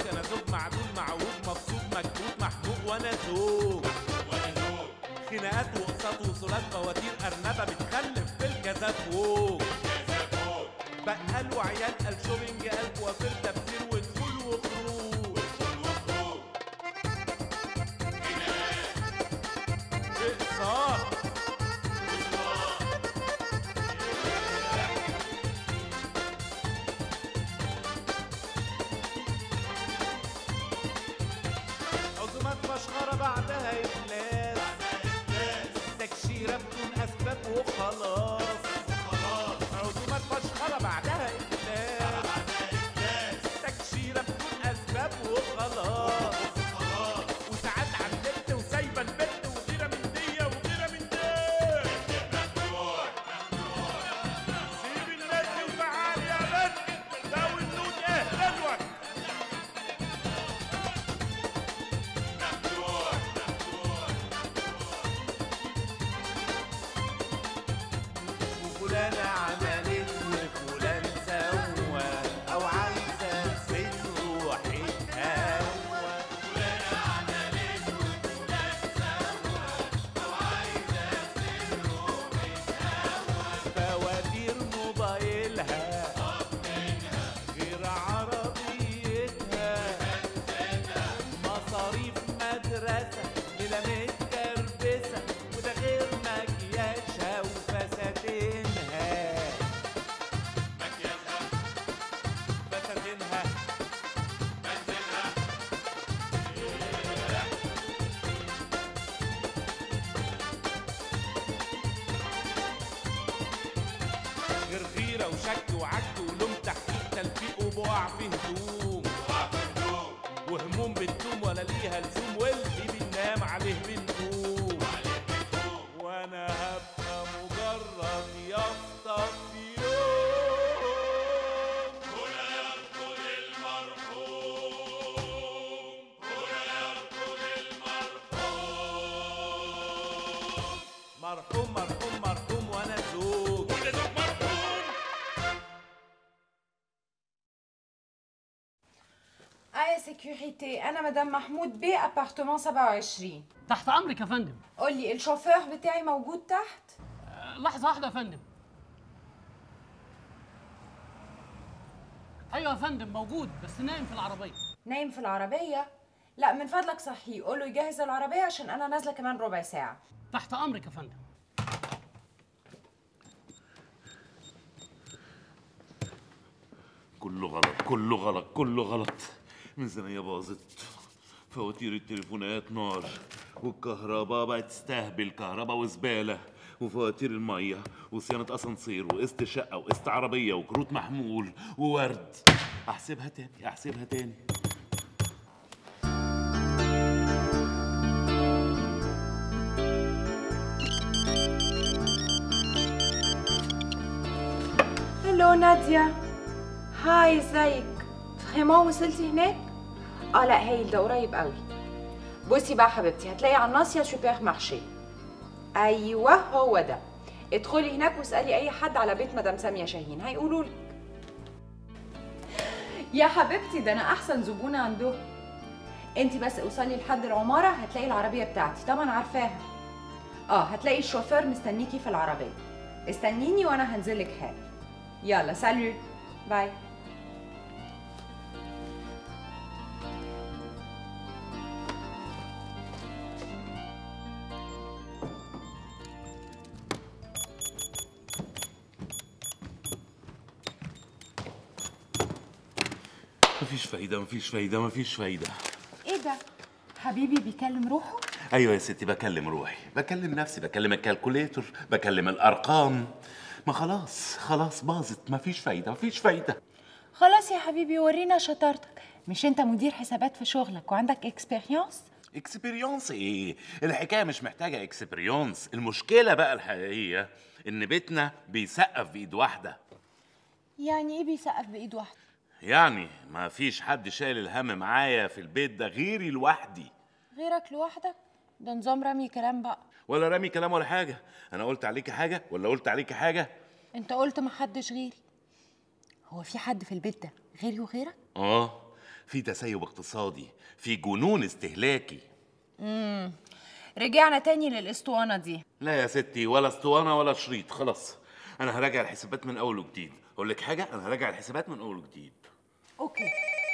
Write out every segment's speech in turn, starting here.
زوج انا زوج معدول معوج مبسوط مكبوت محموق وانا زوج خناقات وقساط وصولات فواتير ارنبه بتخلف في الكذا فوق بقال وعيال قال شوبينج قال كوافير تبذير ودخول وخروج اقساط عزومات مشخرة بعدها إفلاس تكشيرة بدون أسباب وخلاص عزومات مشخرة بعدها إفلاس تكشيرة بدون أسباب وخلاص وساعات على النت وسايبة البت وغيرة من دي وغيرة من دي سيب الناس دي وتعال يا بنت ده والنود ايه دلوك وفلانة عملت وفلان سوى أو عايزة في روحي تهوى فلانة عملت وفلان سوى أو عايزة في روحي تهوى فواتير موبايلها غير عربيتها مصاريف مدرسة ليلة متكربسة وده غير مكياجها وفساتينها مكياجها فساتينها غير غيرة وشك وعك ولوم تحقيق تلفيق وبقع في هدوم وهموم بتدوم ولا ليها لزوم واللي بننام عليه بنقوم وانا هبقى مجرد يافطة في يوم هنا يرقد المرحوم هنا يرقد المرحوم مرحوم مرحوم مرحوم وانا زوج وانا زوج مرحوم اي سيكوريتي انا مدام محمود بي ابارتمون 27 تحت امرك يا فندم قول لي الشوفير بتاعي موجود تحت آه، لحظه واحده يا فندم ايوه يا فندم موجود بس نايم في العربيه نايم في العربيه لا من فضلك صحيه قول له يجهز العربيه عشان انا نازله كمان ربع ساعه تحت امرك يا فندم كله غلط كله غلط كله غلط ميزانية باظت فواتير التليفونات نار والكهرباء بقت تستهبل كهرباء وزبالة وفواتير المية وصيانة أسانسير وقسط شقة وقسط عربية وكروت محمول وورد أحسبها تاني أحسبها تاني هلو ناديا هاي ازيك فريمون وصلتي هناك اه لا هايل ده قريب قوي بصي بقى حبيبتي هتلاقي على الناصيه سوبر مارشي ايوه هو ده ادخلي هناك واسالي اي حد على بيت مدام ساميه شاهين هيقولوا لك يا حبيبتي ده انا احسن زبونه عندهم انت بس اوصلي لحد العماره هتلاقي العربيه بتاعتي طبعا عارفاها اه هتلاقي الشوفير مستنيكي في العربيه استنيني وانا هنزلك حالا يلا سالو باي مفيش فايدة مفيش فايدة مفيش فايدة ايه ده حبيبي بيكلم روحه أيوة يا ستي بكلم روحي بكلم نفسي بكلم الكالكوليتور بكلم الأرقام ما خلاص خلاص باظت مفيش فايدة مفيش فايدة خلاص يا حبيبي ورينا شطارتك مش انت مدير حسابات في شغلك وعندك اكسبيرينس اكسبيريونس ايه الحكايه مش محتاجه اكسبيريونس المشكله بقى الحقيقيه ان بيتنا بيسقف بايد واحده يعني ايه بيسقف بايد واحده يعني ما فيش حد شايل الهم معايا في البيت ده غيري لوحدي غيرك لوحدك ده نظام رمي كلام بقى ولا رامي كلام ولا حاجه انا قلت عليكي حاجه ولا قلت عليكي حاجه انت قلت محدش غيري هو في حد في البيت ده غيري وغيرك اه في تسيب اقتصادي في جنون استهلاكي رجعنا تاني للاسطوانه دي لا يا ستي ولا اسطوانه ولا شريط خلاص انا هراجع الحسابات من اول وجديد اقول لك حاجه انا هراجع الحسابات من اول وجديد اوكي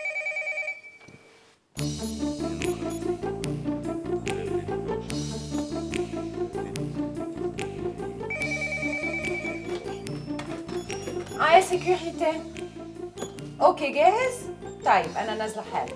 اه سيكوريتي اوكي جاهز طيب انا نازله حالا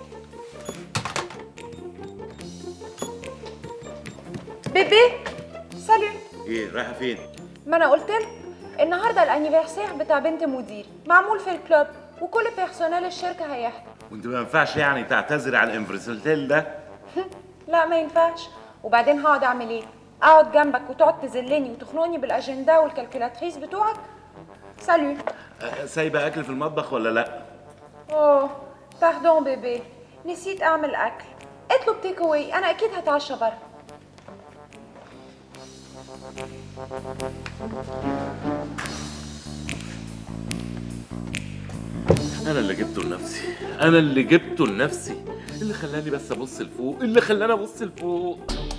بيبي سالو ايه رايحه فين ما انا قلت لك النهارده الانيفرسير بتاع بنت مديري معمول في الكلوب وكل بيرسونيل الشركه هيحضر وانت ما ينفعش يعني تعتذري على الانفرسيتيل ده لا ما ينفعش وبعدين هقعد اعمل ايه اقعد جنبك وتقعد تذلني وتخنقني بالاجنده والكالكولاتريس بتوعك سالو أه، سايبه اكل في المطبخ ولا لا اوه باردون بيبي نسيت اعمل اكل اطلب تيك اواي انا اكيد هتعشى بره انا اللي جبته لنفسي انا اللي جبته لنفسي اللي خلاني بس ابص لفوق اللي خلاني ابص لفوق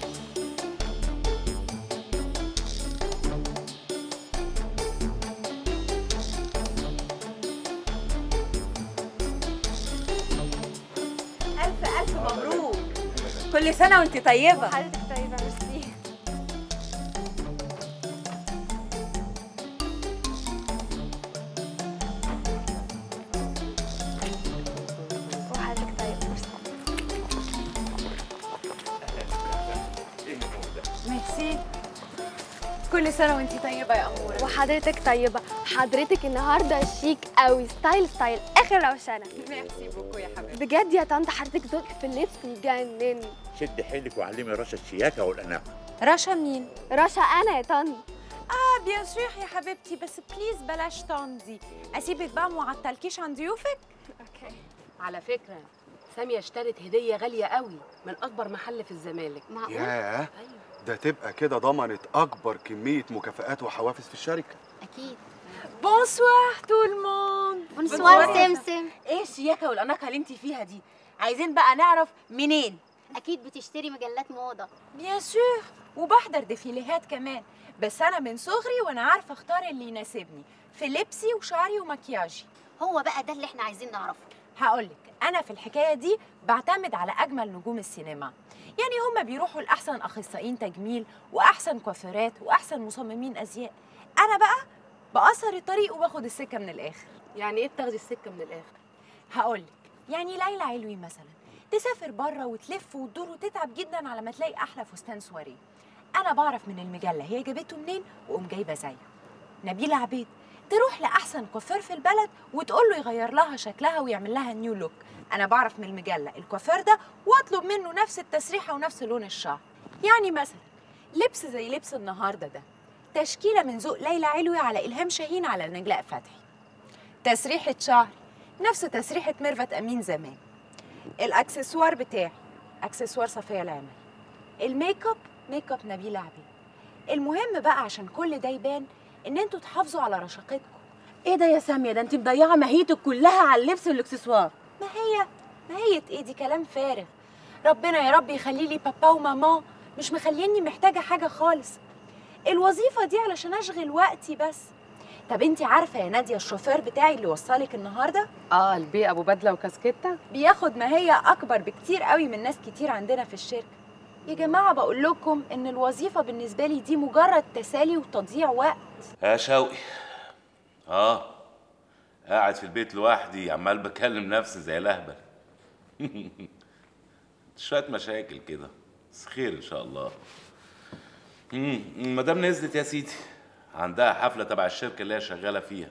ألف ألف مبروك كل سنة وأنت طيبة حضرتك طيبة ميرسي وحضرتك طيبة ميرسي ميرسي كل سنه وانتي طيبه يا اموره وحضرتك طيبة حضرتك النهاردة شيك قوي ستايل ستايل آخر روشنة ميرسي بوكو يا حبيبتي بجد يا طنط حضرتك ذوقك في اللبس يجنن شد حيلك وعلمي رشا الشياكه والاناقه رشا مين رشا أنا يا طنط اه بيان سور يا حبيبتي بس بليز بلاش طندي اسيبك بقى معطلكيش عن ضيوفك اوكي على فكرة سامية اشترت هدية غالية قوي من أكبر محل في الزمالك معقول ياه ده تبقى كده ضمنت اكبر كميه مكافآت وحوافز في الشركه أكيد بونسوار تو الموند بونسوار سمسم إيه الشياكة والأناقة اللي أنت فيها دي عايزين بقى نعرف منين أكيد بتشتري مجلات موضة بيان سور وبحضر ديفيليهات كمان بس انا من صغري وانا عارفه اختار اللي يناسبني في لبسي وشعري ومكياجي هو بقى ده اللي احنا عايزين نعرفه هقولك انا في الحكايه دي بعتمد على اجمل نجوم السينما يعني هما بيروحوا لاحسن اخصائيين تجميل واحسن كوافيرات واحسن مصممين ازياء انا بقى بقصر الطريق وباخد السكه من الاخر يعني إيه بتاخدي السكة من الآخر هقولك يعني ليلى علوي مثلا تسافر بره وتلف وتدور وتتعب جدا على ما تلاقي احلى فستان سواريه انا بعرف من المجله هي جابته منين واقوم جايبه زيه نبيله عبيد تروح لاحسن كوافير في البلد وتقول له يغير لها شكلها ويعمل لها نيو لوك انا بعرف من المجله الكوافير ده واطلب منه نفس التسريحه ونفس لون الشعر يعني مثلا لبس زي لبس النهارده ده تشكيله من ذوق ليلى علوي على الهام شاهين على نجلاء فتحي تسريحه شعر نفس تسريحه ميرفت امين زمان الاكسسوار بتاعي اكسسوار صفيه العمل الميك اب ميك اب نبيله عبيد المهم بقى عشان كل ده يبان ان انتوا تحافظوا على رشاقتكم إيه ده يا سامية ده أنت مضيعة ماهيتك كلها على اللبس والإكسسوار ما هي ما هي ايه دي كلام فارغ ربنا يا رب يخلي لي بابا وماما مش مخليني محتاجه حاجه خالص الوظيفه دي علشان اشغل وقتي بس طب انت عارفه يا ناديه الشوفير بتاعي اللي وصلك النهارده آه البي أبو بدلة وكاسكيتة بياخد ما هي اكبر بكتير قوي من ناس كتير عندنا في الشركه يا جماعه بقول لكم ان الوظيفه بالنسبه لي دي مجرد تسالي وتضييع وقت يا شوقي اه قاعد في البيت لوحدي عمال بكلم نفسي زي الاهبل شويه مشاكل كده بس خير ان شاء الله امم مدام نزلت يا سيدي عندها حفله تبع الشركه اللي هي شغاله فيها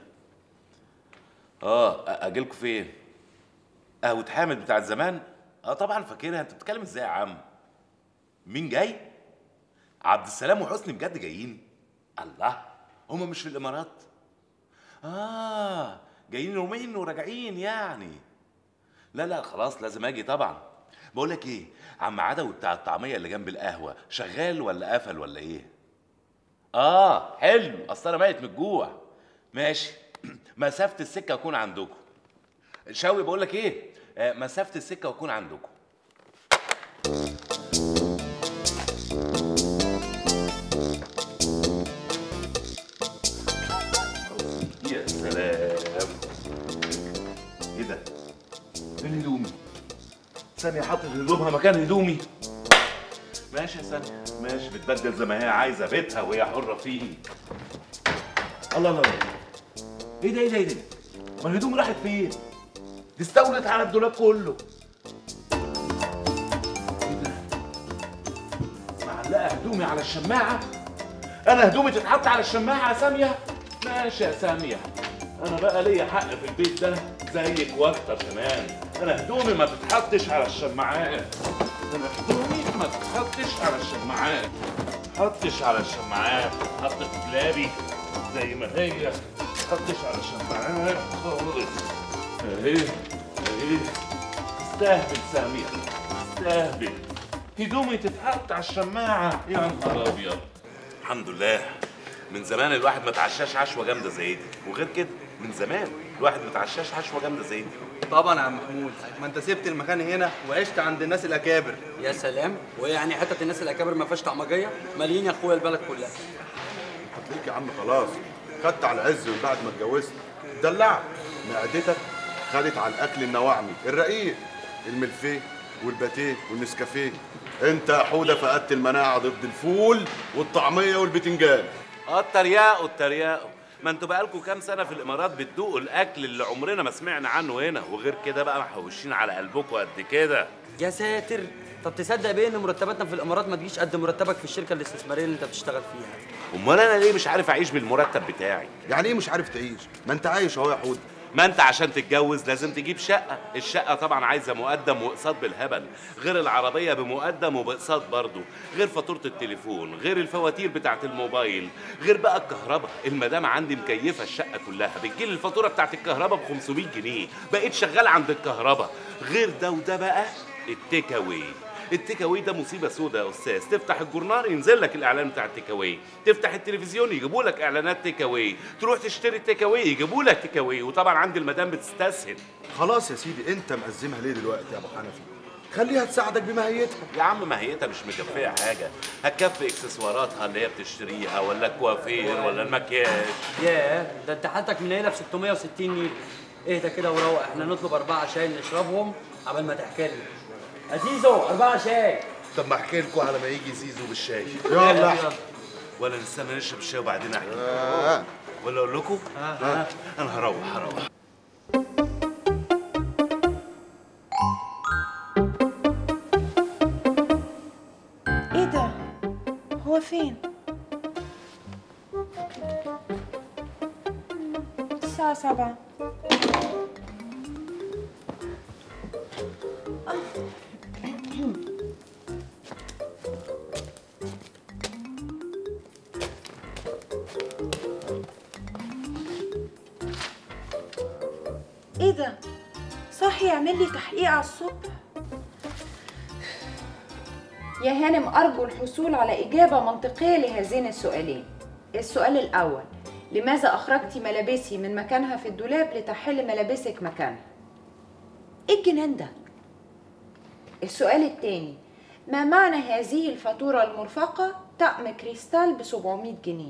اه أ- اجيلكوا فين قهوه حامد بتاعت زمان اه طبعا فاكرها انت بتتكلم ازاي يا عم مين جاي عبد السلام وحسني بجد جايين الله هما مش في الامارات اه جايين يومين وراجعين يعني لا لا خلاص لازم اجي طبعا بقول لك ايه عم عدوي بتاع الطعميه اللي جنب القهوه شغال ولا قفل ولا ايه اه حلو اصل انا ميت من الجوع ماشي مسافه السكه اكون عندكم شاوي بقول لك ايه آه، مسافه السكه واكون عندكم يا سلام ايه ده فين هدومي ثانية حاطط هدومها مكان هدومي ماشي يا ثانية ماشي بتبدل زي ما هي عايزة بيتها وهي حرة فيه الله الله الله ايه ده ايه ده ايه ده ما الهدوم راحت فين؟ دي استولت على الدولاب كله ايه ده؟ معلقة هدومي على الشماعة انا هدومي تتحط على الشماعة يا سامية ماشي يا سامية انا بقى ليا حق في البيت ده زيك واكتر كمان انا هدومي ما تتحطش على الشماعات انا هدومي ما تتحطش على الشماعات تحطش على الشماعات تحط في دولابي زي ما هي تحطش على الشماعات خالص اهي اهي تستهبل سامية تستهبل هدومي تتحط على الشماعة يا نهار أبيض الحمد لله من زمان الواحد ما تعشاش عشوة جامدة زي دي وغير كده من زمان الواحد ما تعشاش عشوة جامدة زي دي طبعا يا عم محمود ما انت سبت المكان هنا وعشت عند الناس الاكابر يا سلام وهي يعني حته الناس الاكابر ما فيهاش طعمجيه مالين يا اخويا البلد كلها هتلاقيك يا عم خلاص خدت على العز من بعد ما اتجوزت دلعت معدتك خدت على الاكل النواعمي الرقيق الملفيه والباتيه والنسكافيه انت يا حوده فقدت المناعه ضد الفول والطعميه والبتنجان اه اتريقوا اتريقوا ما انتوا بقالكوا كام سنة في الإمارات بتدوقوا الأكل اللي عمرنا ما سمعنا عنه هنا وغير كده بقى محوشين على قلبكوا قد كده يا ساتر طب تصدق بيه ان مرتباتنا في الامارات ما تجيش قد مرتبك في الشركه الاستثماريه اللي انت بتشتغل فيها أمال أنا ليه مش عارف أعيش بالمرتب بتاعي؟ يعني ايه مش عارف تعيش ما انت عايش اهو يا حوده ما انت عشان تتجوز لازم تجيب شقة الشقة طبعا عايزة مقدم واقساط بالهبل غير العربية بمقدم وباقساط برضه غير فاتورة التليفون غير الفواتير بتاعة الموبايل غير بقى الكهرباء المدام عندي مكيفة الشقة كلها بتجيلي الفاتورة بتاعة الكهرباء ب 500 جنيه بقيت شغال عند الكهرباء غير ده وده بقى التيك اواي التيك اواي ده مصيبه سودة يا استاذ تفتح الجورنال ينزل لك الاعلان بتاع التيك اواي تفتح التلفزيون يجيبوا لك اعلانات تيك اواي تروح تشتري التيك اواي يجيبوا لك تيك اواي وطبعا عندي المدام بتستسهل خلاص يا سيدي انت مأزمها ليه دلوقتي يا ابو حنفي خليها تساعدك بماهيتها يا عم ماهيتها مش مكفيه حاجه هتكفي اكسسواراتها اللي هي بتشتريها ولا الكوافير ولا المكياج ياه ده انت حالتك منيله ب 660 نيل اهدى كده وروق احنا نطلب اربعه شاي نشربهم قبل ما تحكي لي عزيزو اربعه شاي طب ما احكي لكم على ما يجي زيزو بالشاي يلا احكي. ولا نستنى نشرب الشاي وبعدين احكي آه. ولا اقول لكم آه. انا هروح هروح ايه ده هو فين الساعة سبعة ايه ده صاحي يعمل لي تحقيق على الصبح يا هانم أرجو الحصول على إجابة منطقية لهذين السؤالين السؤال الأول لماذا أخرجت ملابسي من مكانها في الدولاب لتحل ملابسك مكانها؟ إيه الجنان ده؟ السؤال الثاني ما معنى هذه الفاتورة المرفقة طقم كريستال ب 700 جنيه؟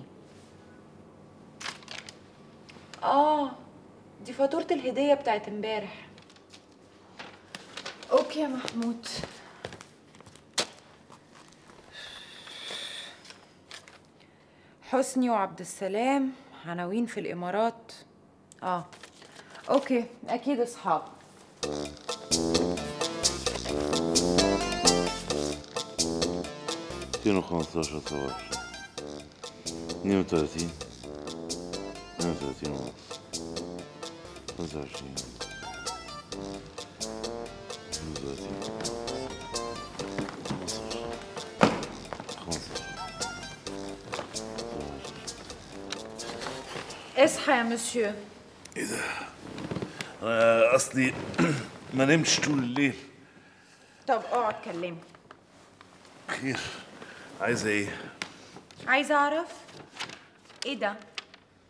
آه دي فاتورة الهدية بتاعت امبارح أوكي يا محمود حسني وعبد السلام عناوين في الامارات اه اوكي اكيد اصحاب ميتين وخمستاشر سبعة اتنين وتلاتين اتنين وتلاتين ونص خمسة وعشرين اتنين وتلاتين خمسة اصحى يا مسيو أنا أصلي ما نمش طول الليل طب اقعد كلمني خير عايزة إيه؟ عايزه اعرف ايه ده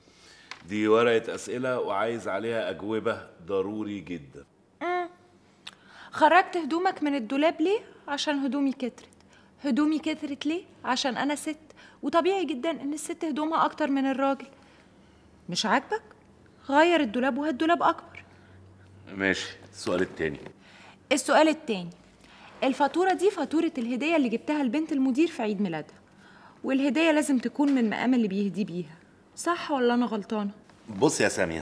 دي ورقة أسئلة وعايز عليها أجوبة ضروري جدا خرجت هدومك من الدولاب ليه عشان هدومي كترت هدومي كترت ليه عشان انا ست وطبيعي جدا ان الست هدومها اكتر من الراجل مش عاجبك غير الدولاب وهات دولاب اكبر ماشي السؤال التاني السؤال التاني الفاتورة دي فاتورة الهدية اللي جبتها لبنت المدير في عيد ميلادها والهدية لازم تكون من مقام اللي بيهدي بيها صح ولا أنا غلطانة؟ بصي يا سامية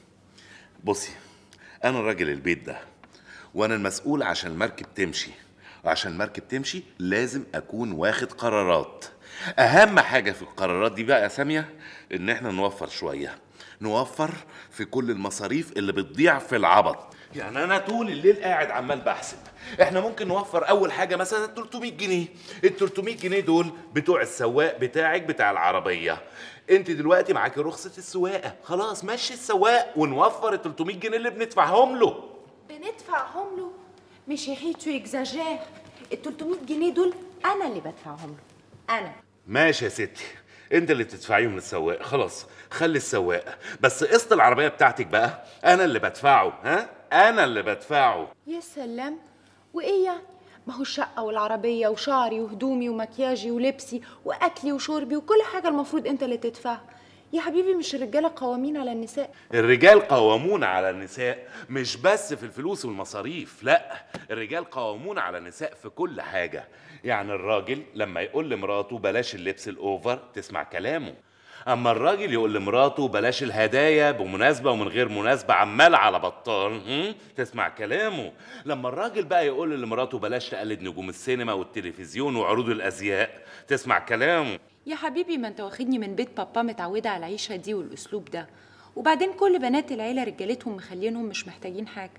بصي أنا راجل البيت ده وأنا المسؤول عشان المركب تمشي وعشان المركب تمشي لازم أكون واخد قرارات أهم حاجة في القرارات دي بقى يا سامية إن إحنا نوفر شوية نوفر في كل المصاريف اللي بتضيع في العبط يعني أنا طول الليل قاعد عمال بحسب إحنا ممكن نوفر أول حاجة مثلا 300 جنيه ال 300 جنيه دول بتوع السواق بتاعك بتاع العربية انت دلوقتي معاكي رخصة السواقة خلاص مشي السواق ونوفر ال 300 جنيه اللي بندفعهم له بندفعهم له مش يا أخي تو إكزاجير ال 300 جنيه دول أنا اللي بدفعهم له أنا ماشي يا ستي انت اللي بتدفعيهم للسواق خلاص خلي السواق بس قسط العربية بتاعتك بقى انا اللي بدفعه ها انا اللي بدفعه يا سلام وإيه يعني؟ ما هو الشقة والعربية وشعري وهدومي ومكياجي ولبسي وأكلي وشربي وكل حاجة المفروض أنت اللي تدفعها يا حبيبي مش الرجالة قوامين على النساء الرجال قوامون على النساء مش بس في الفلوس والمصاريف لا الرجال قوامون على النساء في كل حاجة يعني الراجل لما يقول لمراته بلاش اللبس الأوفر تسمع كلامه أما الراجل يقول لمراته بلاش الهدايا بمناسبة ومن غير مناسبة عمال على بطال هم؟ تسمع كلامه لما الراجل بقى يقول لمراته بلاش تقلد نجوم السينما والتلفزيون وعروض الأزياء تسمع كلامه يا حبيبي ما انت واخدني من بيت بابا متعودة على العيشة دي والأسلوب ده وبعدين كل بنات العيلة رجالتهم مخلينهم مش محتاجين حاجة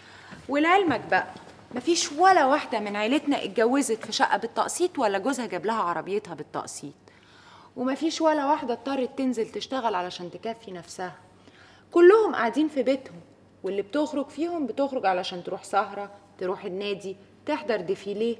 ولعلمك بقى مفيش ولا واحدة من عيلتنا اتجوزت في شقة بالتقسيط ولا جوزها جاب لها عربيتها بالتقسيط ومفيش ولا واحدة اضطرت تنزل تشتغل علشان تكفي نفسها كلهم قاعدين في بيتهم واللي بتخرج فيهم بتخرج علشان تروح سهرة تروح النادي تحضر ديفيليه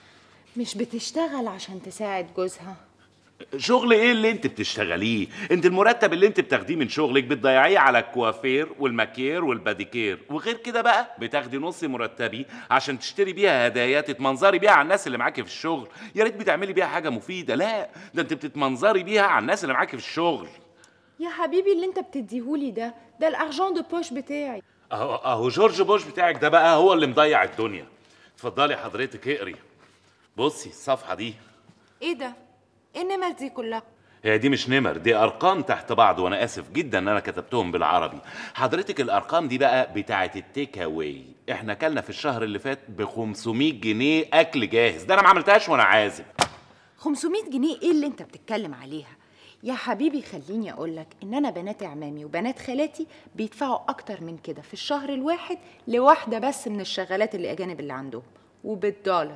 مش بتشتغل عشان تساعد جوزها شغل ايه اللي انت بتشتغليه انت المرتب اللي انت بتاخديه من شغلك بتضيعيه على الكوافير والماكير والباديكير وغير كده بقى بتاخدي نص مرتبي عشان تشتري بيها هدايا تتمنظري بيها على الناس اللي معاكي في الشغل يا ريت بتعملي بيها حاجه مفيده لا ده انت بتتمنظري بيها على الناس اللي معاكي في الشغل يا حبيبي اللي انت بتديهولي ده ده الارجون دو بوش بتاعي اهو اهو جورج بوش بتاعك ده بقى هو اللي مضيع الدنيا اتفضلي حضرتك اقري بصي الصفحه دي ايه ده ايه النمر دي كلها هي دي مش نمر دي ارقام تحت بعض وانا اسف جدا ان انا كتبتهم بالعربي حضرتك الارقام دي بقى بتاعه التيك اواي احنا كلنا في الشهر اللي فات ب 500 جنيه اكل جاهز ده انا ما عملتهاش وانا عازب 500 جنيه ايه اللي انت بتتكلم عليها يا حبيبي خليني اقول لك ان انا بنات عمامي وبنات خالاتي بيدفعوا اكتر من كده في الشهر الواحد لواحده بس من الشغالات اللي اجانب اللي عندهم وبالدولار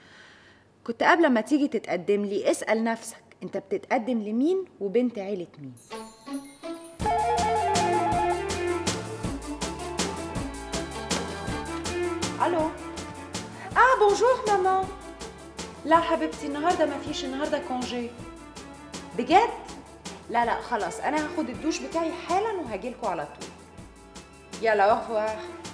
كنت قبل ما تيجي تتقدم لي اسال نفسك انت بتتقدم لمين وبنت عيله مين الو اه بونجور ماما لا حبيبتي النهارده ما فيش النهارده كونجي بجد لا لا خلاص انا هاخد الدوش بتاعي حالا وهجيلكوا على طول يلا اوفوار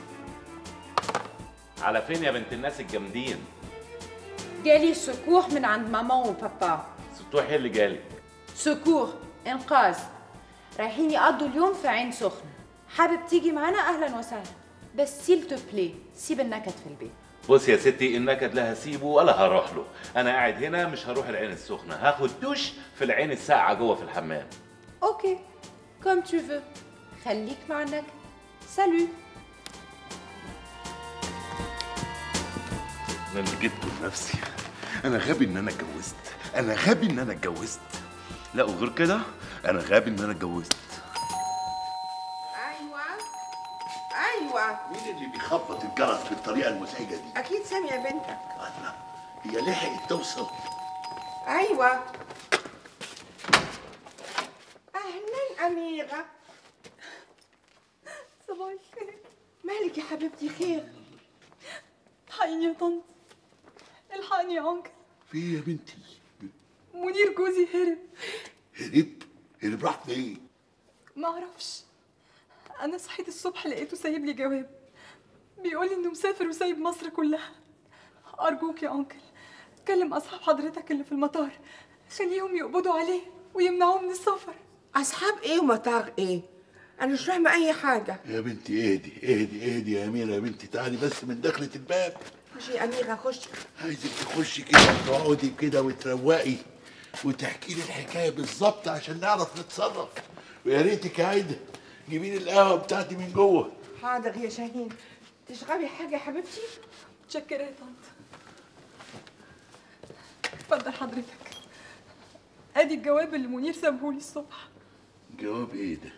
على فين يا بنت الناس الجامدين جالي سكوح من عند ماما وبابا ستوحي اللي جالك سكوح انقاذ رايحين يقضوا اليوم في عين سخنه حابب تيجي معانا اهلا وسهلا بس سيل تو بلاي سيب النكد في البيت بص يا ستي النكد لا هسيبه ولا هروح له انا قاعد هنا مش هروح العين السخنه هاخد دوش في العين الساقعه جوه في الحمام اوكي كوم تو فو خليك مع النكد سالو انا اللي جبته لنفسي انا غبي ان انا اتجوزت انا غبي ان انا اتجوزت لا وغير كده انا غبي ان انا اتجوزت ايوه ايوه مين اللي بيخبط الجرس بالطريقه المزعجه دي؟ اكيد ساميه بنتك الله هي لحقت توصل ايوه اهلا اميره صباح الخير مالك يا حبيبتي خير الحقيني يا طنط الحقني يا انكل في إيه يا بنتي منير جوزي هرب هرب هرب راح فين؟ ما اعرفش انا صحيت الصبح لقيته سايب لي جواب بيقول لي انه مسافر وسايب مصر كلها ارجوك يا انكل كلم اصحاب حضرتك اللي في المطار خليهم يقبضوا عليه ويمنعوه من السفر اصحاب ايه ومطار ايه انا مش فاهمه اي حاجه يا بنتي اهدي اهدي اهدي يا اميره يا بنتي تعالي بس من دخلة الباب خشي يا اميره خشي عايزك تخشي كده وتقعدي كده وتروقي وتحكي لي الحكايه بالظبط عشان نعرف نتصرف ويا ريتك يا عايده جيبي لي القهوه بتاعتي من جوه حاضر يا شاهين تشربي حاجه يا حبيبتي متشكرة يا طنط اتفضل حضرتك ادي الجواب اللي منير سابهولي الصبح جواب ايه ده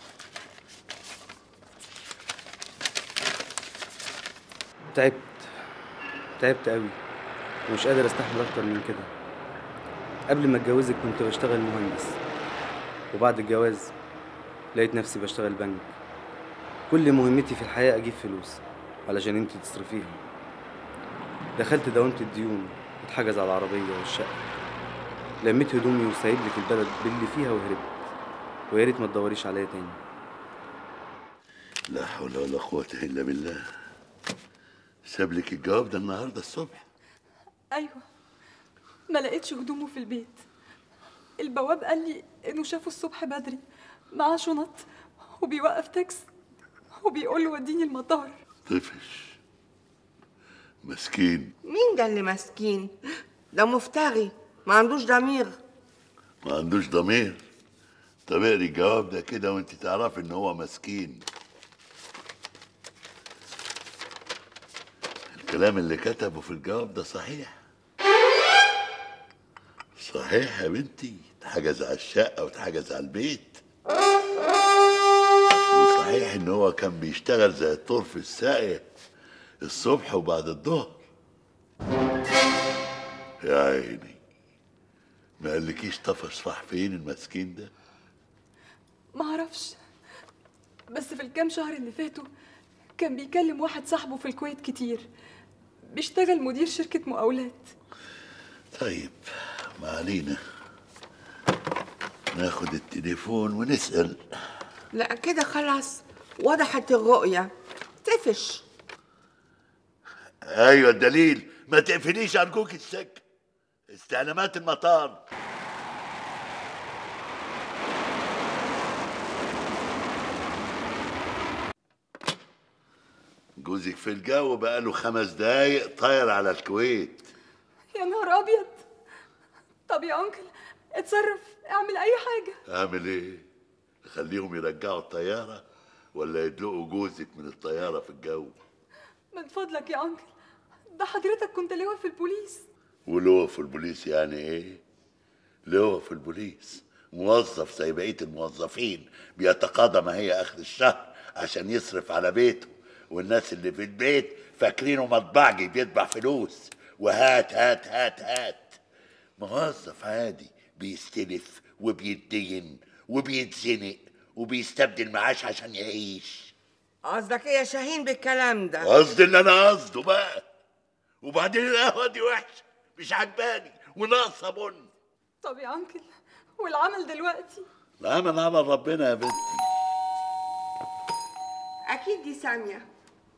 تعبت تعبت قوي ومش قادر استحمل اكتر من كده قبل ما اتجوزك كنت بشتغل مهندس وبعد الجواز لقيت نفسي بشتغل بنك كل مهمتي في الحياة أجيب فلوس علشان انتي تصرفيها دخلت دوامة الديون اتحجز على العربية والشقة لميت هدومي وسايب لك البلد باللي فيها وهربت ويا ريت ما تدوريش عليا تاني لا حول ولا قوه الا بالله ساب لك الجواب ده النهارده الصبح ايوه ما لقيتش هدومه في البيت البواب قال لي انه شافه الصبح بدري معاه شنط وبيوقف تاكس وبيقول له وديني المطار طفش مسكين مين ده اللي مسكين ده مفتري ما عندوش ضمير ما عندوش ضمير طب اقري الجواب ده كده وانت تعرفي ان هو مسكين الكلام اللي كتبه في الجواب ده صحيح صحيح يا بنتي اتحجز على الشقة واتحجز على البيت وصحيح ان هو كان بيشتغل زي الطور في الساقية الصبح وبعد الظهر يا عيني ما قالكيش طفش راح فين المسكين ده ما اعرفش بس في الكام شهر اللي فاتوا كان بيكلم واحد صاحبه في الكويت كتير بيشتغل مدير شركة مقاولات طيب ما علينا ناخد التليفون ونسأل لا كده خلاص وضحت الرؤيه طفش ايوه الدليل ما تقفليش ارجوك السك استعلامات المطار جوزك في الجو بقاله خمس دقايق طاير على الكويت يا نهار ابيض طب يا انكل اتصرف اعمل اي حاجة اعمل ايه نخليهم يرجعوا الطياره ولا يدلقوا جوزك من الطياره في الجو من فضلك يا انكل ده حضرتك كنت لواء في البوليس ولواء في البوليس يعني ايه لواء في البوليس موظف زي بقيه الموظفين بيتقاضى ما هي اخر الشهر عشان يصرف على بيته والناس اللي في البيت فاكرينه مطبعجي بيطبع فلوس وهات هات هات هات موظف عادي بيستلف وبيتدين وبيتزنق وبيستبدل معاش عشان يعيش قصدك ايه يا شاهين بالكلام ده قصدي اللي انا قصده بقى وبعدين القهوه دي وحشه مش عجباني وناقصه بن طب يا انكل والعمل دلوقتي العمل عمل ربنا يا بنتي اكيد دي ساميه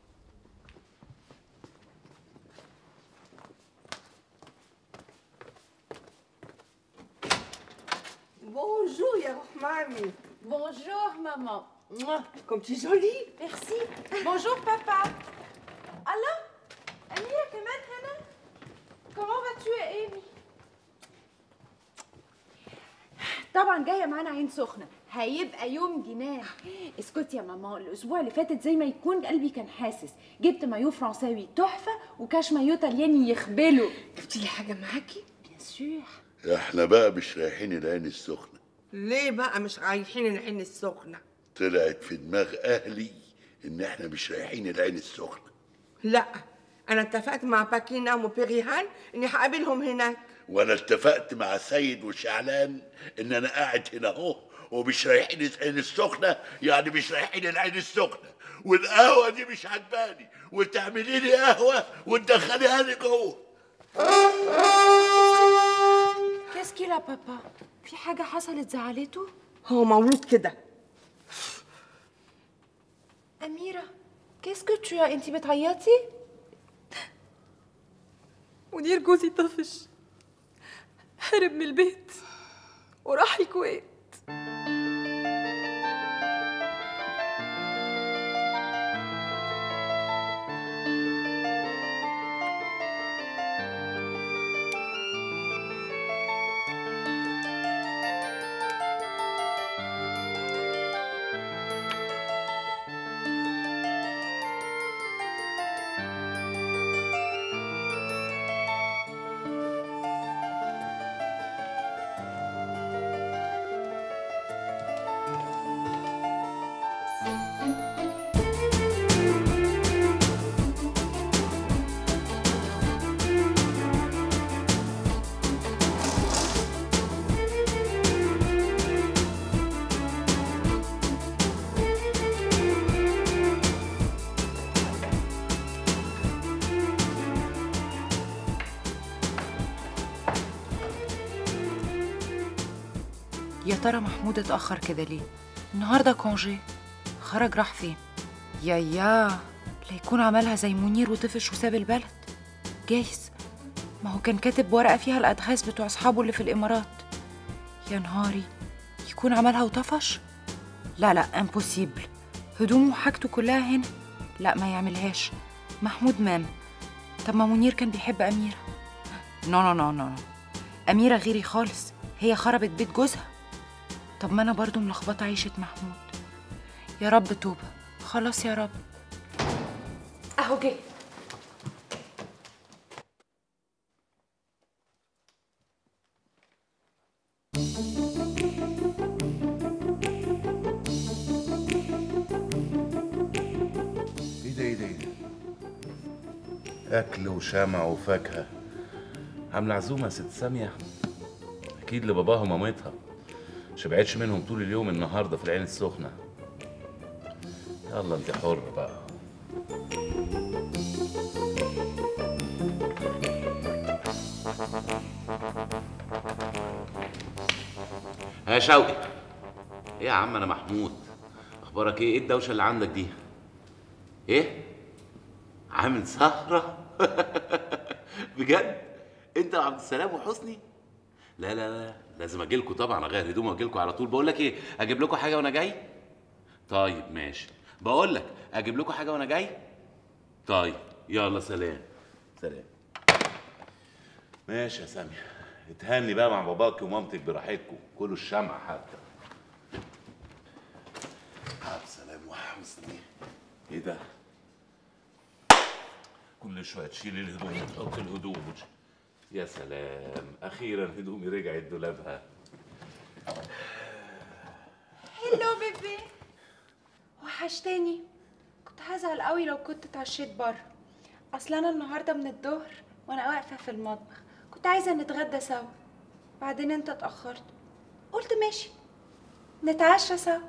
بونجور يا روح مامي Bonjour, maman. Comme tu es jolie. Merci. Bonjour, papa. Allah, Amira كمان هنا. Comment vas-tu يا ايمي؟ طبعا جايه معانا عين سخنه هيبقى يوم جنان اسكتي يا ماما الاسبوع اللي فاتت زي ما يكون قلبي كان حاسس جبت مايو فرنساوي تحفه وكاش مايو طلياني يخبله جبتي لي حاجه معاكي بيان سور احنا بقى مش رايحين العين السخنه ليه بقى مش رايحين العين السخنه طلعت في دماغ اهلي ان احنا مش رايحين العين السخنه لا انا اتفقت مع باكينا وبيريهان اني هقابلهم هناك وانا اتفقت مع سيد وشعلان ان انا قاعد هنا اهو ومش رايحين العين السخنه يعني مش رايحين العين السخنه والقهوه دي مش عجباني وتعملي لي قهوه وتدخليها لي جوه كاسكي لا بابا في حاجه حصلت زعلته هو مولود كده اميره كيسكو تو انت بتعيطي منير جوزي طفش هرب من البيت وراح الكويت يا ترى محمود اتأخر كده ليه؟ النهارده كونجي خرج راح فين؟ يا يا لا يكون عملها زي منير وطفش وساب البلد جايز ما هو كان كاتب ورقة فيها الأدغاس بتوع أصحابه اللي في الإمارات يا نهاري يكون عملها وطفش؟ لا لا امبوسيبل هدومه وحاجته كلها هنا لا ما يعملهاش محمود مام طب ما منير كان بيحب أميرة نو نو نو نو أميرة غيري خالص هي خربت بيت جوزها طب ما أنا برضو ملخبطة عيشة محمود يا رب توبة خلاص يا رب أهو جه ايه ده ايه ده ايه ده اكل وشمع وفاكهه عامله عزومه يا ست ساميه اكيد لباباها ومامتها شبعتش منهم طول اليوم النهارده في العين السخنه يلا انت حر بقى يا شوقي ايه يا عم انا محمود اخبارك ايه ايه الدوشه اللي عندك دي ايه عامل سهره بجد انت وعبد السلام وحسني لا لا لا لازم اجي لكم طبعا اغير هدومي واجي لكم على طول بقول لك ايه اجيب لكم حاجه وانا جاي طيب ماشي بقول لك اجيب لكم حاجه وانا جاي طيب يلا سلام سلام ماشي يا سامية اتهني بقى مع باباك ومامتك براحتكم كلوا الشمع حتى عبد السلام وحسني ايه ده كل شويه تشيل الهدوم وتحط الهدوم وتش... يا سلام اخيرا هدومي رجعت دولابها هلو بيبي وحشتني كنت هزعل قوي لو كنت اتعشيت بره اصل انا النهارده من الظهر وانا واقفه في المطبخ كنت عايزه نتغدى سوا بعدين انت اتاخرت قلت ماشي نتعشى سوا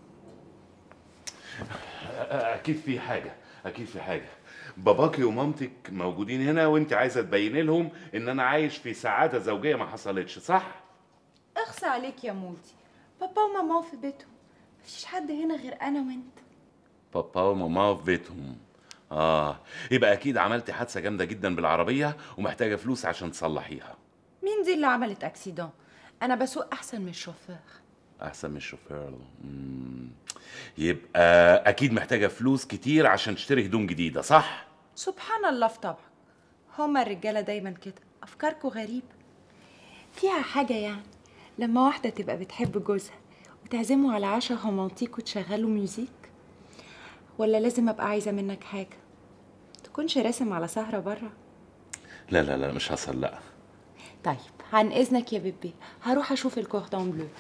اكيد في حاجه اكيد في حاجه باباكي ومامتك موجودين هنا وانت عايزه تبين لهم ان انا عايش في سعاده زوجيه ما حصلتش صح اخصى عليك يا مودي بابا وماما في بيتهم مفيش حد هنا غير انا وانت بابا وماما في بيتهم اه يبقى اكيد عملتي حادثه جامده جدا بالعربيه ومحتاجه فلوس عشان تصلحيها مين دي اللي عملت اكسيدون انا بسوق احسن من الشوفير احسن من الشوفير مم. يبقى اكيد محتاجه فلوس كتير عشان تشتري هدوم جديده صح سبحان الله في طبعك هما الرجاله دايما كده افكاركم غريبه فيها حاجه يعني لما واحده تبقى بتحب جوزها وتعزمه على عشاء رومانتيك وتشغلوا ميوزيك ولا لازم ابقى عايزه منك حاجه تكونش راسم على سهره بره لا لا لا مش حصل لا طيب عن اذنك يا بيبي هروح اشوف الكوردون بلو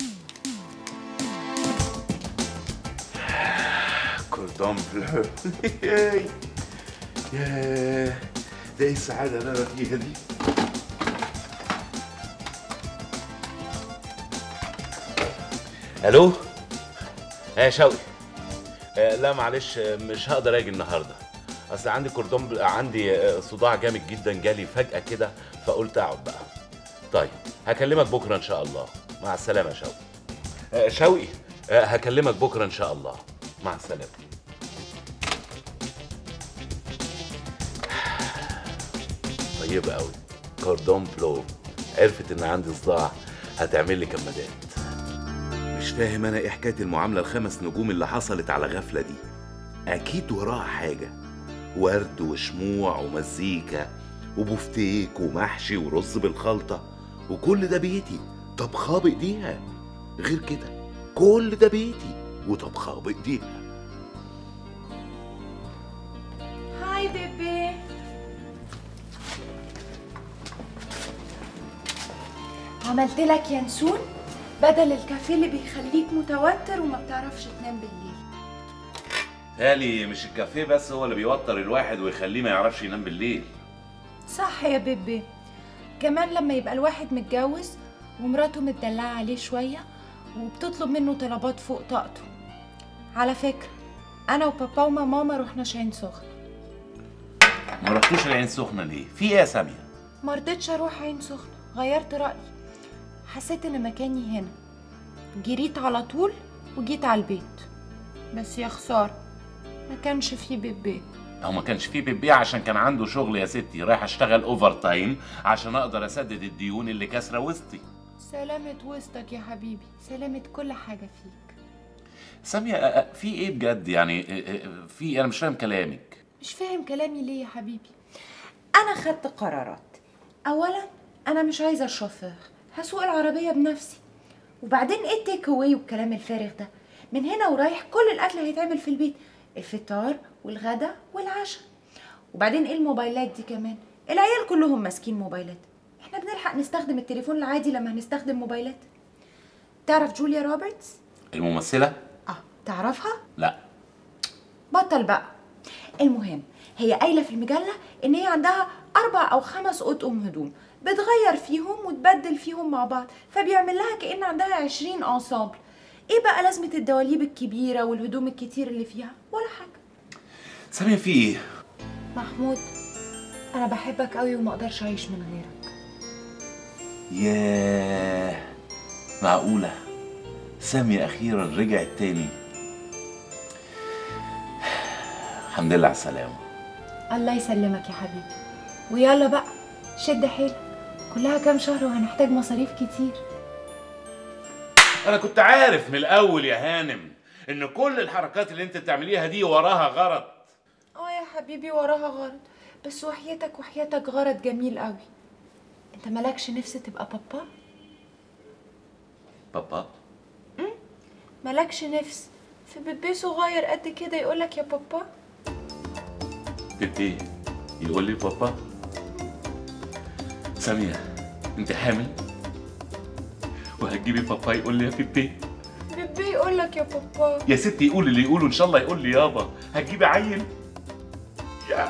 كوردون بلو ياي ياه ده ايه السعاده اللي انا فيها دي الو يا شوقي آه لا معلش آه، مش هقدر اجي النهارده اصل عندي كوردون بل... عندي آه، صداع جامد جدا جالي فجاه كده فقلت اقعد بقى طيب هكلمك بكره ان شاء الله مع السلامه يا شوقي آه، شوقي آه، هكلمك بكره ان شاء الله مع السلامه طيبة قوي كوردون بلو عرفت ان عندي صداع هتعمل لي كمادات مش فاهم انا ايه حكايه المعامله الخمس نجوم اللي حصلت على غفله دي اكيد وراها حاجه ورد وشموع ومزيكا وبفتيك ومحشي ورز بالخلطه وكل ده بيتي طبخاه بايديها غير كده كل ده بيتي وطبخاه بايديها هاي بيبي عملت لك ينسون بدل الكافيه اللي بيخليك متوتر وما بتعرفش تنام بالليل تالي مش الكافيه بس هو اللي بيوتر الواحد ويخليه ما يعرفش ينام بالليل صح يا بيبي كمان لما يبقى الواحد متجوز ومراته متدلعة عليه شوية وبتطلب منه طلبات فوق طاقته على فكرة أنا وبابا وماما رحنا شاين سخن ما رحتوش العين سخنه ليه في ايه يا ساميه ما رضيتش أروح عين سخنة غيرت رأيي حسيت إن مكاني هنا جريت على طول وجيت على البيت بس يا خسارة ما كانش فيه بيبي هو ما كانش فيه بيبيع عشان كان عنده شغل يا ستي رايح اشتغل اوفر تايم عشان اقدر اسدد الديون اللي كاسره وسطي سلامة وسطك يا حبيبي سلامة كل حاجة فيك ساميه أ- أ- في ايه بجد يعني أ- أ- في انا مش فاهم كلامك مش فاهم كلامي ليه يا حبيبي انا خدت قرارات اولا انا مش عايزه الشوفير هسوق العربيه بنفسي وبعدين ايه التيك اواي والكلام الفارغ ده من هنا ورايح كل الاكل هيتعمل في البيت الفطار والغدا والعشاء وبعدين ايه الموبايلات دي كمان العيال كلهم ماسكين موبايلات احنا بنلحق نستخدم التليفون العادي لما هنستخدم موبايلات تعرف جوليا روبرتس الممثله تعرفها لا بطل بقى المهم هي قايله في المجله ان هي عندها اربع او خمس اطقم هدوم بتغير فيهم وتبدل فيهم مع بعض فبيعمل لها كأن عندها عشرين انصابل ايه بقى لازمه الدواليب الكبيره والهدوم الكتير اللي فيها ولا حاجه ساميه في ايه محمود انا بحبك قوي وما اقدرش اعيش من غيرك ياه معقوله ساميه اخيرا رجعت تاني الحمد لله على السلامه الله يسلمك يا حبيبي ويلا بقى شد حيلك كلها كام شهر وهنحتاج مصاريف كتير انا كنت عارف من الاول يا هانم ان كل الحركات اللي انت بتعمليها دي وراها غرض اه يا حبيبي وراها غرض بس وحياتك وحياتك غرض جميل قوي انت مالكش نفس تبقى بابا بابا مالكش نفس في بيبي صغير قد كده يقولك يا بابا بيبي يقول لي بابا ساميه انت حامل وهتجيبي بابا يقول لي يا بيبي بيبي يقولك يا بابا يا ستي يقول اللي يقوله ان شاء الله يقول لي يابا هتجيبي عيل يا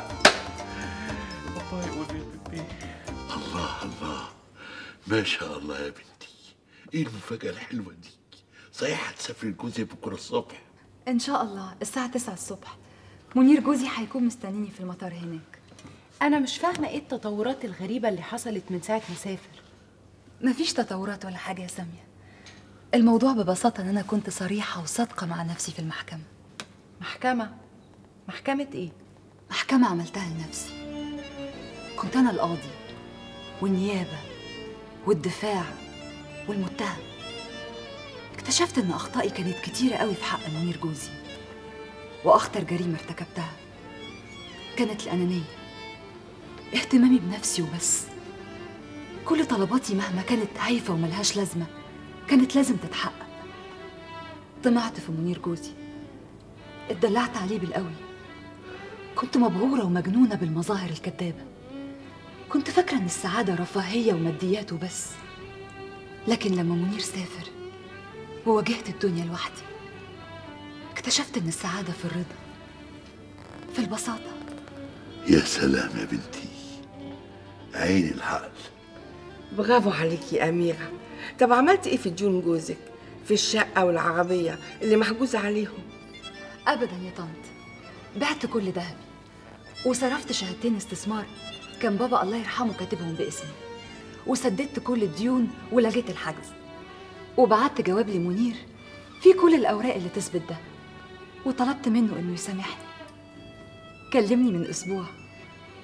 بابا يقول لي يا بيبي الله الله ما شاء الله يا بنتي ايه المفاجأة الحلوة دي صحيح هتسافري لجوزي بكرة الصبح ان شاء الله الساعه 9 الصبح منير جوزي هيكون مستنيني في المطار هناك انا مش فاهمه ايه التطورات الغريبه اللي حصلت من ساعه ما سافر مفيش تطورات ولا حاجه يا ساميه الموضوع ببساطه ان انا كنت صريحه وصادقه مع نفسي في المحكمه محكمه محكمه ايه محكمه عملتها لنفسي كنت انا القاضي والنيابه والدفاع والمتهم اكتشفت ان اخطائي كانت كتيره قوي في حق منير جوزي واخطر جريمه ارتكبتها كانت الانانيه اهتمامي بنفسي وبس كل طلباتي مهما كانت هايفه وملهاش لازمه كانت لازم تتحقق طمعت في منير جوزي اتدلعت عليه بالقوي كنت مبهوره ومجنونه بالمظاهر الكدابه كنت فاكره ان السعاده رفاهيه وماديات وبس لكن لما منير سافر وواجهت الدنيا لوحدي اكتشفت ان السعاده في الرضا في البساطه يا سلام يا بنتي عين العقل برافو عليكي يا أميرة طب عملت إيه في ديون جوزك في الشقة والعربية اللي محجوزة عليهم ابدا يا طنط بعت كل ذهبي وصرفت شهادتين استثمار كان بابا الله يرحمه كاتبهم باسمي وسددت كل الديون ولغيت الحجز وبعت جواب لمنير فيه كل الاوراق اللي تثبت ده وطلبت منه انه يسامحني كلمني من اسبوع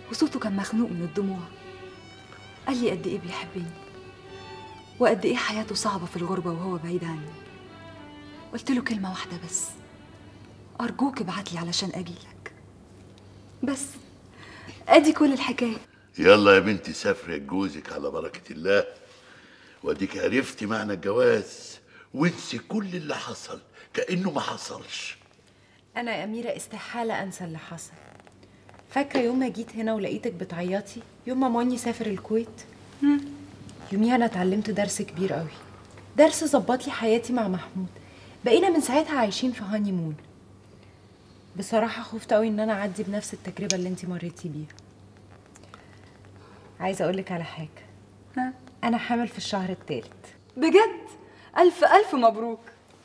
وصوته كان مخنوق من الدموع قال لي قد ايه بيحبني وقد ايه حياته صعبة في الغربة وهو بعيد عني قلت له كلمة واحدة بس أرجوك ابعت لي علشان أجي لك بس أدي كل الحكاية يلا يا بنتي سافري جوزك على بركة الله واديك عرفتي معنى الجواز وانسي كل اللي حصل كأنه ما حصلش انا يا اميره استحاله انسى اللي حصل فاكره يوم ما جيت هنا ولقيتك بتعيطي يوم ما موني سافر الكويت يوميها انا اتعلمت درس كبير قوي درس ظبط لي حياتي مع محمود بقينا من ساعتها عايشين في هاني مون بصراحه خفت قوي ان انا اعدي بنفس التجربه اللي انت مريتي بيها عايزه اقول لك على حاجه ها انا حامل في الشهر الثالث بجد ألف ألف مبروك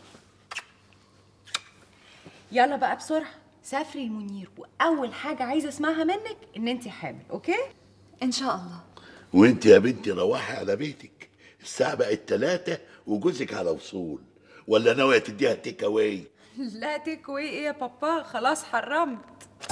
يلا بقى بسرعه سافري المنير واول حاجه عايزه اسمعها منك ان انت حامل اوكي ان شاء الله وانت يا بنتي روحي على بيتك الساعة بقت تلاتة وجوزك على وصول ولا ناوية تديها تيك اواي لا تيك واي ايه يا بابا خلاص حرمت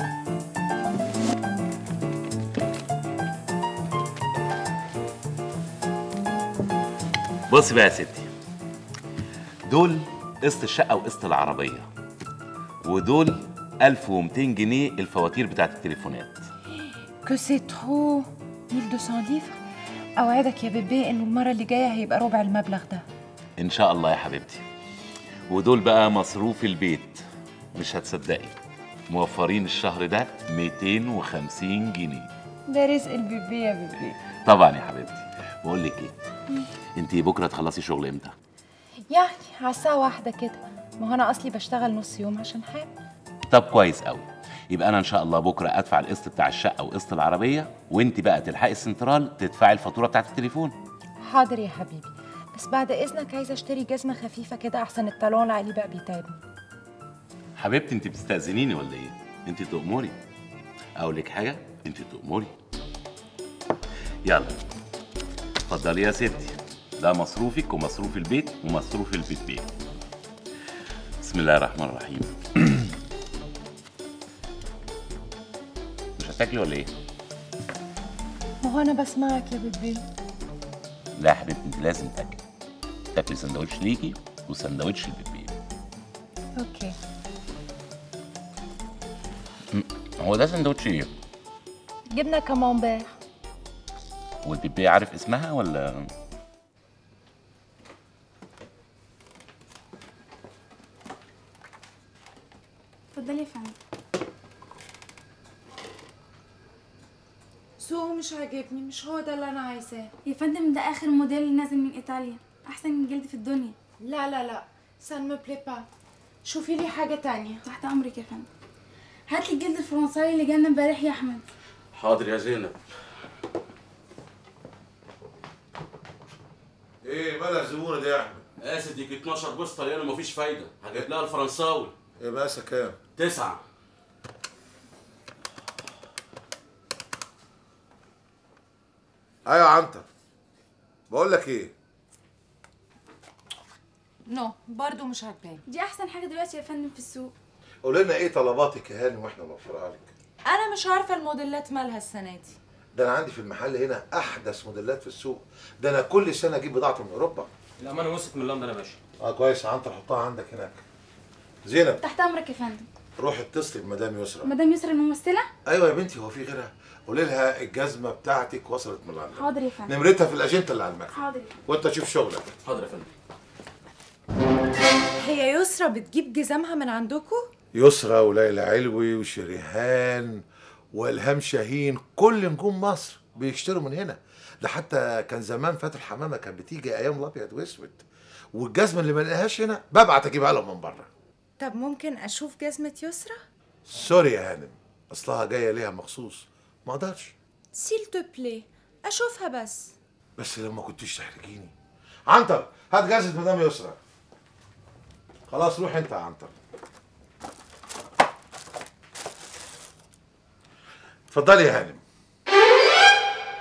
بصي بقى يا ستي دول قسط الشقه وقسط العربيه ودول 1200 جنيه الفواتير بتاعت التليفونات كو سي ترو 1200 ليفر اوعدك يا بيبي انه المره اللي جايه هيبقى ربع المبلغ ده ان شاء الله يا حبيبتي ودول بقى مصروف البيت مش هتصدقي موفرين الشهر ده 250 جنيه ده رزق البيبي يا بيبي طبعا يا حبيبتي بقول لك ايه انت بكره تخلصي شغل امتى يعني على الساعه واحدة كده ما هو انا اصلي بشتغل نص يوم عشان حامل طب كويس قوي يبقى انا ان شاء الله بكره ادفع القسط بتاع الشقه وقسط العربيه وانت بقى تلحقي السنترال تدفعي الفاتوره بتاعت التليفون حاضر يا حبيبي بس بعد اذنك عايزه اشتري جزمه خفيفه كده احسن الطالون اللي عليه بقى بيتعبني حبيبتي انت بتستاذنيني ولا ايه انت تؤمري اقول لك حاجه انت تؤمري يلا اتفضلي يا ستي ده مصروفك ومصروف البيت ومصروف البيت بسم الله الرحمن الرحيم مش هتاكلي ولا ايه ما هو انا بسمعك يا بيبي لا يا حبيبتي انت لازم تاكلي تاكلي سندوتش ليكي وسندوتش البيبي اوكي م، هو ده سندوتش ايه جبنه كامامبير والبيبي عارف اسمها ولا اتفضلي يا فندم سوق مش عاجبني مش هو ده اللي انا عايزاه يا فندم ده اخر موديل نازل من ايطاليا احسن من جلد في الدنيا لا لا لا سان مو بلي با شوفي لي حاجه تانية تحت امرك يا فندم هات لي الجلد الفرنساوي اللي جالنا امبارح يا احمد حاضر يا زينب ايه مالها الزبونه دي يا احمد قاست يجي 12 بوس طلياني ومفيش فايده هجيب لها الفرنساوي ايه مقاسها كام تسعة ايوه يا عنتر بقول لك ايه نو برضو مش عاجباني دي احسن حاجه دلوقتي يا فندم في السوق قول لنا ايه طلباتك يا هاني واحنا نوفرها لك انا مش عارفه الموديلات مالها السنه دي ده انا عندي في المحل هنا احدث موديلات في السوق ده انا كل سنه اجيب بضاعه من اوروبا الامانه وصلت من لندن يا باشا اه كويس يا عنتر حطها عندك هناك زينب تحت امرك يا فندم روح اتصلي بمدام يسرا مدام يسرا الممثله ايوه يا بنتي هو في غيرها قولي لها الجزمه بتاعتك وصلت من لندن حاضر يا فندم نمرتها في الاجنده اللي على المكتب حاضر يا فندم وانت شوف شغلك حاضر يا فندم هي يسرا بتجيب جزامها من عندكم يسرا وليلى علوي وشريهان والهام شاهين كل نجوم مصر بيشتروا من هنا ده حتى كان زمان فاتن حمامه كانت بتيجي ايام الابيض واسود والجزمه اللي ما لقاهاش هنا ببعت اجيبها لهم من بره طب ممكن اشوف جزمه يسرا سوري يا هانم اصلها جايه ليها مخصوص ما اقدرش سيل تو بلي اشوفها بس بس لو ما كنتيش تحرجيني عنتر هات جزمه مدام يسرا خلاص روح انت يا عنتر اتفضلي يا هانم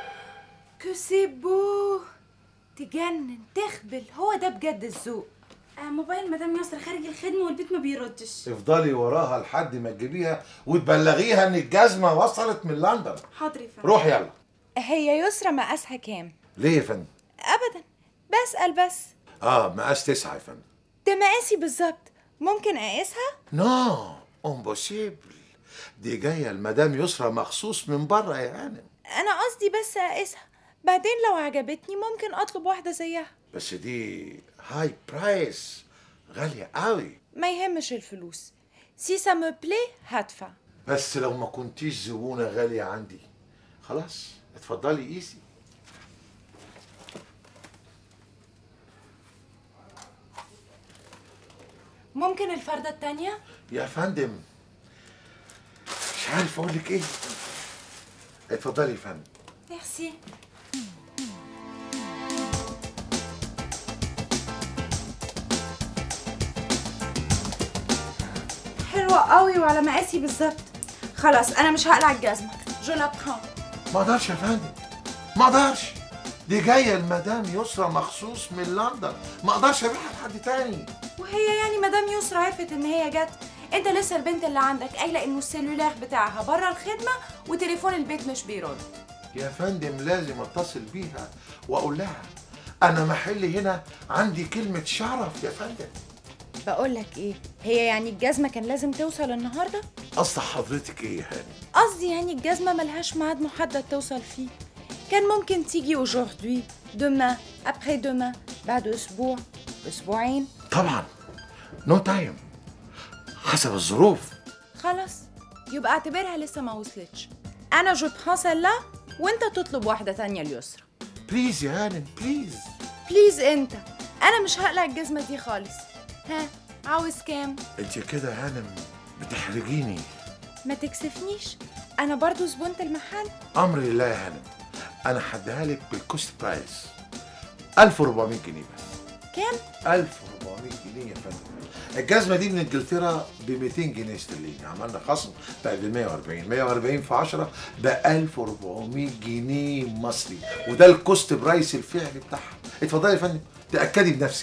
كو سي بو تجنن تخبل هو ده بجد الذوق آه موبايل مدام يسرا خارج الخدمه والبيت ما بيردش افضلي وراها لحد ما تجيبيها وتبلغيها ان الجزمه وصلت من لندن حاضر يا فندم روح يلا هي يسرى مقاسها كام ليه يا فندم ابدا بسال بس اه مقاس تسعة يا فندم ده مقاسي بالظبط ممكن اقيسها نو امبوسيبل دي جايه المدام يسرى مخصوص من بره يا هانم انا قصدي بس اقيسها بعدين لو عجبتني ممكن اطلب واحده زيها بس دي هاي برايس غاليه قوي ما يهمش الفلوس سي سا مو بلي هدفع بس لو ما كنتيش زبونه غاليه عندي خلاص اتفضلي قيسي ممكن الفردة التانية؟ يا فندم مش عارف اقول لك ايه اتفضلي يا فندم ميرسي حلوة قوي وعلى مقاسي بالظبط خلاص انا مش هقلع الجزمة جو لا برون ما اقدرش يا فندم ما اقدرش دي جايه المدام يسرى مخصوص من لندن ما اقدرش ابيعها لحد تاني وهي يعني مدام يسرا عرفت ان هي جت انت لسه البنت اللي عندك قايله انه السلولار بتاعها بره الخدمه وتليفون البيت مش بيرد يا فندم لازم اتصل بيها واقول لها انا محلي هنا عندي كلمه شرف يا فندم بقول لك ايه هي يعني الجزمه كان لازم توصل النهارده قصد حضرتك ايه يا هانم قصدي يعني الجزمه ملهاش ميعاد محدد توصل فيه كان ممكن تيجي aujourd'hui demain après demain بعد اسبوع اسبوعين طبعا نو تايم حسب الظروف خلاص يبقى اعتبرها لسه ما وصلتش انا جو برون سيلا وانت تطلب واحده تانية ليسرا بليز يا هانم بليز بليز انت انا مش هقلع الجزمه دي خالص ها عاوز كام انت كده يا هانم بتحرجيني ما تكسفنيش انا برضو زبونة المحل امر لله يا هانم انا هديها لك بالكوست برايس 1400 جنيه بس كام 1400 جنيه يا فندم الجزمه دي من انجلترا ب 200 جنيه استرليني عملنا خصم بقت ب 140 140 في 10 ب 1400 جنيه مصري وده الكوست برايس الفعلي بتاعها اتفضلي يا فندم تاكدي بنفسك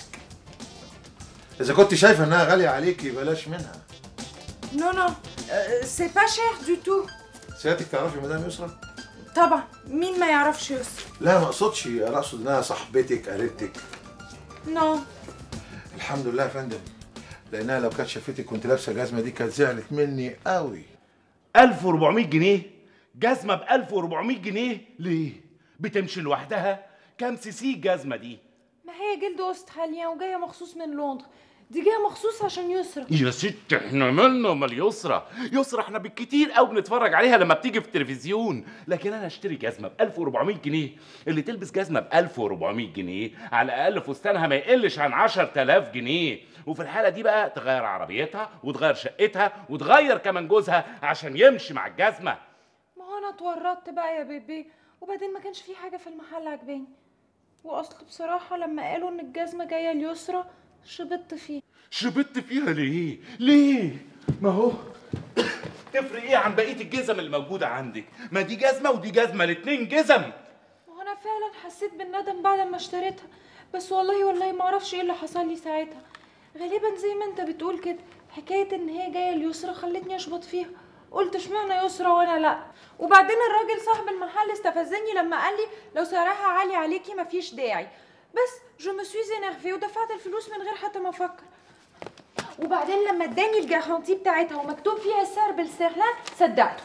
اذا كنت شايفه انها غاليه عليكي بلاش منها نو نو سي با شير دو تو سيادتك تعرفي مدام يسرا طبعا مين ما يعرفش يسرا لا ما اقصدش انا اقصد انها صاحبتك قريبتك نو الحمد لله يا فندم لانها لو كانت شافتك كنت لابسه الجزمه دي كانت زعلت مني قوي 1400 جنيه جزمه ب 1400 جنيه ليه بتمشي لوحدها كام سي سي الجزمه دي ما هي جلد استراليان وجايه مخصوص من لندن دي جايه مخصوص عشان يسرا يا ست احنا مالنا مال يسرا يسرا احنا بالكتير قوي بنتفرج عليها لما بتيجي في التلفزيون لكن انا اشتري جزمه ب 1400 جنيه اللي تلبس جزمه ب 1400 جنيه على الاقل فستانها ما يقلش عن 10000 جنيه وفي الحاله دي بقى تغير عربيتها وتغير شقتها وتغير كمان جوزها عشان يمشي مع الجزمه ما هو انا اتورطت بقى يا بيبي وبعدين ما كانش في حاجه في المحل عجباني واصل بصراحه لما قالوا ان الجزمه جايه ليسرا شبطت فيه شبطت فيها ليه ليه ما هو تفرق ايه عن بقيه الجزم اللي موجوده عندك ما دي جزمه ودي جزمه الاتنين جزم ما هو انا فعلا حسيت بالندم بعد ما اشتريتها بس والله والله ما اعرفش ايه اللي حصل لي ساعتها غالبا زي ما انت بتقول كده حكايه ان هي جايه ليسرا خلتني اشبط فيها قلت اشمعنى يسرا وانا لا وبعدين الراجل صاحب المحل استفزني لما قال لي لو سعرها عالي عليكي مفيش داعي بس جو مو سويز انرفي ودفعت الفلوس من غير حتى ما افكر وبعدين لما اداني الجارانتي بتاعتها ومكتوب فيها السعر بالسرلان صدقته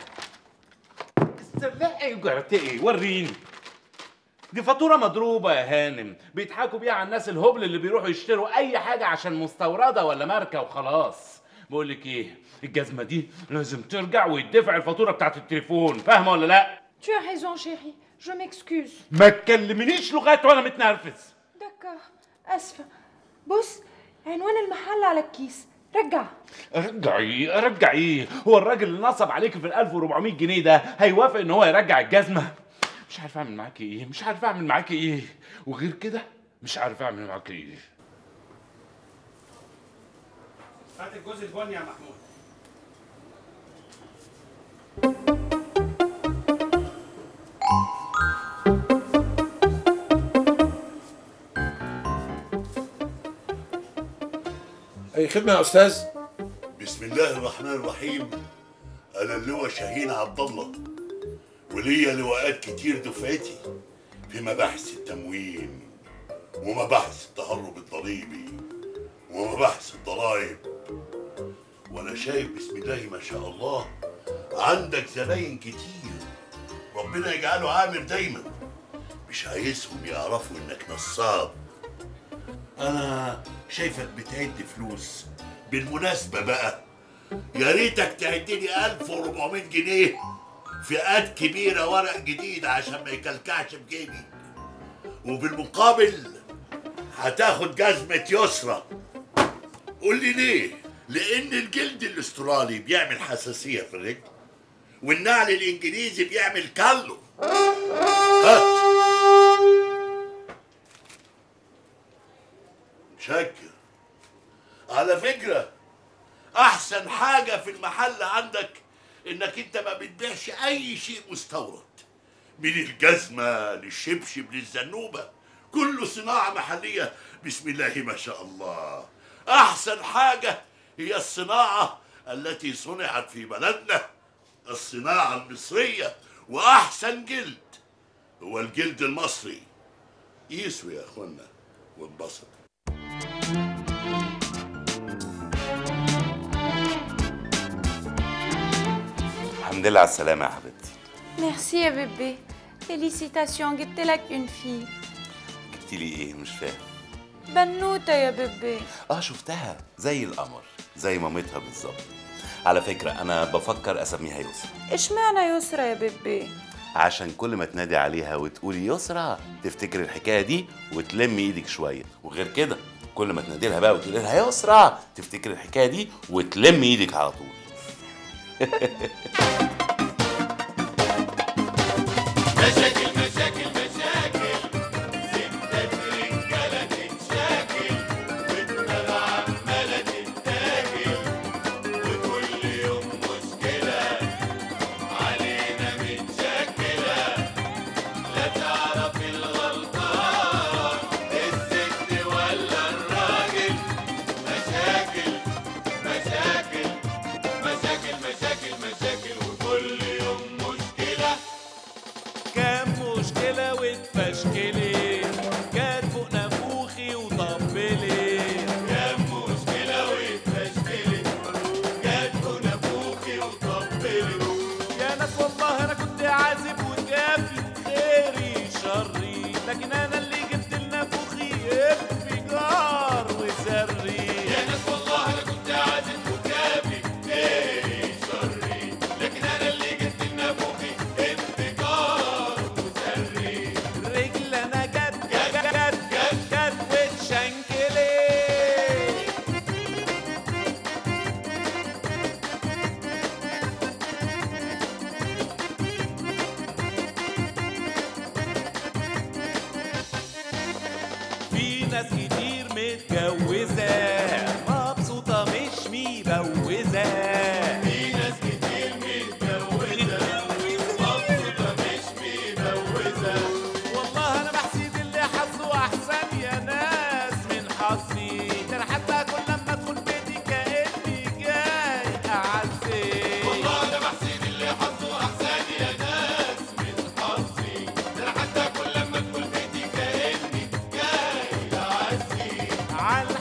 لا ايه وجرت ايه وريني دي فاتوره مضروبه يا هانم بيضحكوا بيها على الناس الهبل اللي بيروحوا يشتروا اي حاجه عشان مستورده ولا ماركه وخلاص بقول لك ايه الجزمه دي لازم ترجع ويدفع الفاتوره بتاعت التليفون فاهمه ولا لا Tu as raison, chérie. Je m'excuse. ما تكلمنيش لغات وانا متنرفز دكا اسفه بص عنوان المحل على الكيس رجع رجعي ارجع ايه هو الراجل اللي نصب عليك في ال 1400 جنيه ده هيوافق ان هو يرجع الجزمه مش عارف اعمل معاكي ايه مش عارف اعمل معاكي ايه وغير كده مش عارف اعمل معاكي ايه هات الجزء البني يا محمود اي خدمه يا استاذ بسم الله الرحمن الرحيم انا اللواء شاهين عبد الله وليا لواءات كتير دفعتي في مباحث التموين ومباحث التهرب الضريبي ومباحث الضرائب وانا شايف بسم الله ما شاء الله عندك زباين كتير ربنا يجعله عامر دايما مش عايزهم يعرفوا انك نصاب انا شايفك بتعد فلوس بالمناسبة بقى يا ريتك تعد لي 1400 جنيه فئات كبيرة ورق جديد عشان ما يكلكعش في جيبي وبالمقابل هتاخد جزمة يسرى قول لي ليه؟ لأن الجلد الأسترالي بيعمل حساسية في الرجل والنعل الإنجليزي بيعمل كالو هات شكر على فكرة أحسن حاجة في المحل عندك إنك أنت ما بتبيعش أي شيء مستورد من الجزمة للشبشب للزنوبة كله صناعة محلية بسم الله ما شاء الله أحسن حاجة هي الصناعة التي صنعت في بلدنا الصناعة المصرية وأحسن جلد هو الجلد المصري قيسوا يا أخوانا وانبسطوا الحمد لله على السلامة يا حبيبتي ميرسي يا بيبي فيليسيتاسيون جبت لك اون في جبتي لي ايه مش فاهم بنوته يا بيبي اه شفتها زي القمر زي مامتها بالظبط على فكرة أنا بفكر أسميها يسرا اشمعنى يسرى يا بيبي عشان كل ما تنادي عليها وتقولي يسرا تفتكر الحكاية دي وتلم إيدك شوية وغير كده كل ما تنادي لها بقى وتقولي لها يسرا تفتكر الحكاية دي وتلم إيدك على طول مشاكل مشاكل مشاكل ستات رجالة تتشاكل والدماغ عمالة تتاكل وكل يوم مشكلة علينا متشكلة لا تعرف الغلطان الست ولا الراجل مشاكل مشاكل مشاكل مشاكل مشاكل وكل يوم مشكلة كام مشكلة واتفشكلت جت فوق نافوخي وطبلت كام مشكلة واتفشكلت جت فوق نافوخي وطبلت يا ناس والله انا كنت عازب وكافي خيري شري لكن انا اللي جبت لنافوخي انفجار وسري يا ناس والله انا كنت عازب وكافي خيري شري لكن انا اللي جبت لنافوخي انفجار وسري رجل انا جت جت جت جت جت واتشنكلت في ناس كتير متجوزة مبسوطة مش مبوزة في ناس كتير متجوزة مبسوطة مش مبوزة والله انا بحسد اللي حظه احسن يا ناس من حظي ده انا حتى كل لما ادخل بيتي كاني جاي اعزي والله انا بحسد اللي حظه احسن يا ناس من حظي ده انا حتى كل لما ادخل بيتي كاني جاي اعزي على